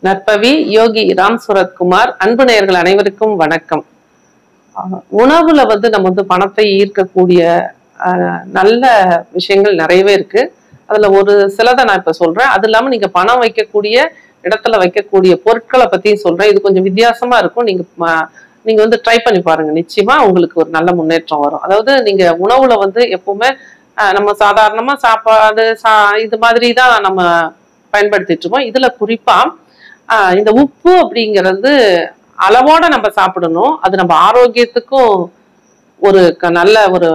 நற்பவி யோகி ராம் சுரத்குமார் அன்பு நேயர்கள் அனைவருக்கும் வணக்கம் அஹ் உணவுல வந்து நம்ம வந்து பணத்தை ஈர்க்கக்கூடிய அஹ், நல்ல விஷயங்கள் நிறையவே இருக்கு அதுல ஒரு சிலதை நான் இப்ப சொல்றேன் அது இல்லாம நீங்க பணம் வைக்கக்கூடிய இடத்துல வைக்கக்கூடிய பொருட்களை பத்தியும் சொல்றேன் இது கொஞ்சம் வித்தியாசமா இருக்கும் நீங்க ம- நீங்க வந்து ட்ரை பண்ணி பாருங்க நிச்சயமா உங்களுக்கு ஒரு நல்ல முன்னேற்றம் வரும் அதாவது நீங்க உணவுல வந்து எப்பவுமே அஹ், நம்ம சாதாரணமா சாப்பாடு சா இது மாதிரி தான் நம்ம பயன்படுத்திட்டு இருக்கோம் இதுல குறிப்பா ஆஹ் இந்த உப்பு அப்படிங்கிறது அளவோட நம்ம சாப்பிடணும் அது நம்ம ஆரோக்கியத்துக்கும் ஒரு க- நல்ல ஒரு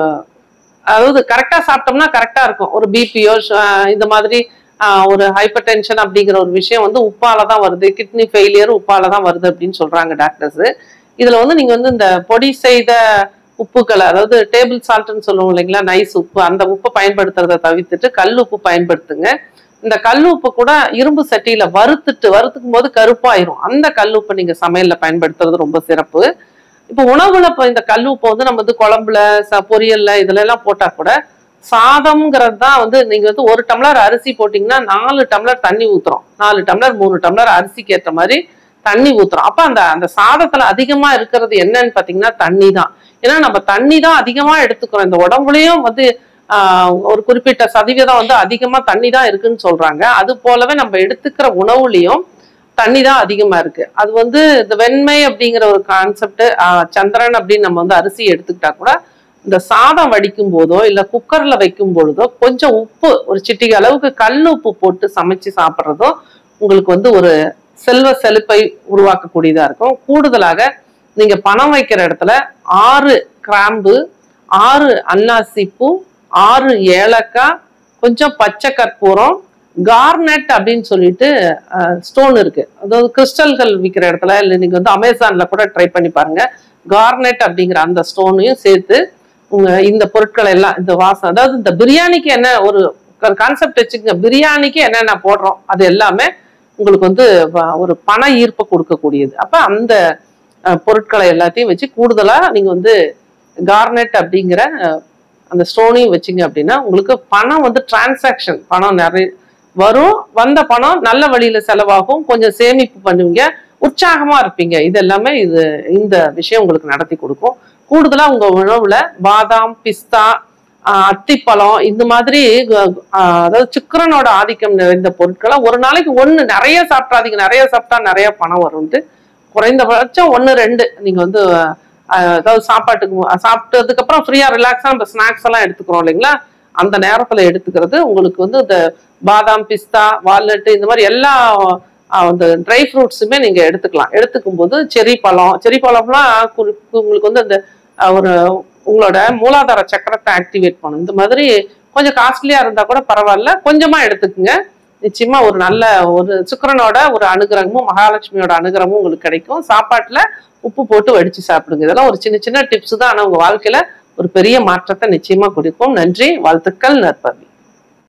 அதாவது கரெக்டா சாப்பிட்டோம்னா கரெக்டா இருக்கும் ஒரு பிபியோ இந்த மாதிரி ஆஹ் ஒரு ஹைப்பர் டென்ஷன் அப்படிங்கிற ஒரு விஷயம் வந்து உப்பால தான் வருது கிட்னி ஃபெயிலியர் உப்பால தான் வருது அப்படின்னு சொல்றாங்க டாக்டர்ஸ் இதுல வந்து நீங்க வந்து இந்த பொடி செய்த உப்புக்களை அதாவது டேபிள் சால்ட்னு சொல்லுவோம் இல்லைங்களா நைஸ் உப்பு அந்த உப்பை பயன்படுத்துறதை தவிர்த்துட்டு கல் உப்பு பயன்படுத்துங்க இந்த கல் உப்பு கூட இரும்பு சட்டியில வறுத்துட்டு வறுத்துக்கும் போது கருப்பாயிரும் அந்த கல் உப்பை நீங்க சமையல்ல பயன்படுத்துறது ரொம்ப சிறப்பு இப்போ உணவுல இப்போ இந்த கல் உப்பை வந்து நம்ம வந்து குழம்புல ச பொரியல்ல இதுல எல்லாம் போட்டா கூட சாதம்ங்கிறது தான் வந்து நீங்க வந்து ஒரு டம்ளர் அரிசி போட்டீங்கன்னா நாலு டம்ளர் தண்ணி ஊத்துறோம் நாலு டம்ளர் மூணு டம்ளர் அரிசிக்கு ஏற்ற மாதிரி தண்ணி ஊத்துறோம் அப்ப அந்த அந்த சாதத்துல அதிகமா இருக்கிறது என்னன்னு பாத்தீங்கன்னா தண்ணி தான் ஏன்னா நம்ம தண்ணி தான் அதிகமா எடுத்துக்கிறோம் இந்த உடம்புலயும் வந்து ஆஹ், ஒரு குறிப்பிட்ட சதவீதம் வந்து அதிகமா தண்ணி தான் இருக்குன்னு சொல்றாங்க அது போலவே நம்ம எடுத்துக்கிற உணவுலயும் தண்ணி தான் அதிகமா இருக்கு அது வந்து இந்த வெண்மை அப்படிங்கிற ஒரு கான்செப்ட் சந்திரன் அப்படின்னு நம்ம வந்து அரிசி எடுத்துக்கிட்டா கூட இந்த சாதம் வடிக்கும் போதோ இல்ல குக்கர்ல வைக்கும் பொழுதோ கொஞ்சம் உப்பு ஒரு சிட்டிகை அளவுக்கு கல் உப்பு போட்டு சமைச்சு சாப்பிட்றதோ உங்களுக்கு வந்து ஒரு செல்வ செழிப்பை உருவாக்கக்கூடியதா இருக்கும் கூடுதலாக நீங்க பணம் வைக்கிற இடத்துல ஆறு கிராம்பு ஆறு அன்னாசி பூ ஆறு ஏலக்காய் கொஞ்சம் பச்சை கற்பூரம் கார்னெட் அப்படின்னு சொல்லிட்டு ஸ்டோன் இருக்கு அதாவது கிறிஸ்டல்கள் விற்கிற இடத்துல இல்லை நீங்க வந்து அமேசான்ல கூட ட்ரை பண்ணி பாருங்க கார்னெட் அப்படிங்கிற அந்த ஸ்டோனையும் சேர்த்து உங்க இந்த பொருட்களை எல்லாம் இந்த வாசம் அதாவது இந்த பிரியாணிக்கு என்ன ஒரு கான்செப்ட் வச்சுக்கோங்க பிரியாணிக்கு என்னென்ன போடுறோம் அது எல்லாமே உங்களுக்கு வந்து வ- ஒரு பண ஈர்ப்பை கொடுக்கக்கூடியது அப்ப அந்த அஹ், பொருட்களை எல்லாத்தையும் வச்சு கூடுதலா நீங்க வந்து கார்னெட் அப்படிங்கிற அஹ், அந்த ஸ்டோனையும் வச்சீங்க அப்படின்னா உங்களுக்கு பணம் வந்து டிரான்சாக்ஷன் பணம் நிறைய வரும் வந்த பணம் நல்ல வழியில செலவாகும் கொஞ்சம் சேமிப்பு பண்ணுவீங்க உற்சாகமா இருப்பீங்க இது எல்லாமே இது இந்த விஷயம் உங்களுக்கு நடத்தி கொடுக்கும் கூடுதலா உங்க உணவுல பாதாம் பிஸ்தா ஆஹ் அத்திப்பழம் இந்த மாதிரி க- ஆஹ் அதாவது சுக்கிரனோட ஆதிக்கம் நிறைந்த பொருட்களை ஒரு நாளைக்கு ஒண்ணு நிறைய சாப்பிடாதீங்க நிறைய சாப்பிட்டா நிறைய பணம் வரும்ட்டு குறைந்தபட்சம் ஒண்ணு ரெண்டு நீங்க வந்து ஆஹ் அதாவது சாப்பாட்டுக்கு மு- சாப்பிட்டதுக்கு அப்புறம் ஃப்ரீயா ரிலாக்ஸா நம்ம ஸ்நாக்ஸ் எல்லாம் எடுத்துக்கிறோம் இல்லைங்களா அந்த நேரத்துல எடுத்துக்கிறது உங்களுக்கு வந்து இந்த பாதாம் பிஸ்தா வால்நட்டு இந்த மாதிரி எல்லா ஆஹ் அந்த ட்ரை ஃப்ரூட்ஸுமே நீங்க எடுத்துக்கலாம் எடுத்துக்கும் போது செரி பழம் செரி பழம்லாம் குறி- உங்களுக்கு வந்து அந்த ஆஹ் ஒரு உங்களோட மூலாதார சக்கரத்தை ஆக்டிவேட் பண்ணும் இந்த மாதிரி கொஞ்சம் காஸ்ட்லியா இருந்தா கூட பரவாயில்ல கொஞ்சமா எடுத்துக்குங்க நிச்சயமா ஒரு நல்ல ஒரு சுக்கிரனோட ஒரு அனுகிரகமும் மகாலட்சுமியோட அனுகிரகமும் உங்களுக்கு கிடைக்கும் சாப்பாட்டுல உப்பு போட்டு வடிச்சு சாப்பிடுங்க இதெல்லாம் ஒரு சின்ன சின்ன டிப்ஸ் தான் ஆனா உங்க வாழ்க்கையில ஒரு பெரிய மாற்றத்தை நிச்சயமா கொடுக்கும் நன்றி வாழ்த்துக்கள் நற்பவி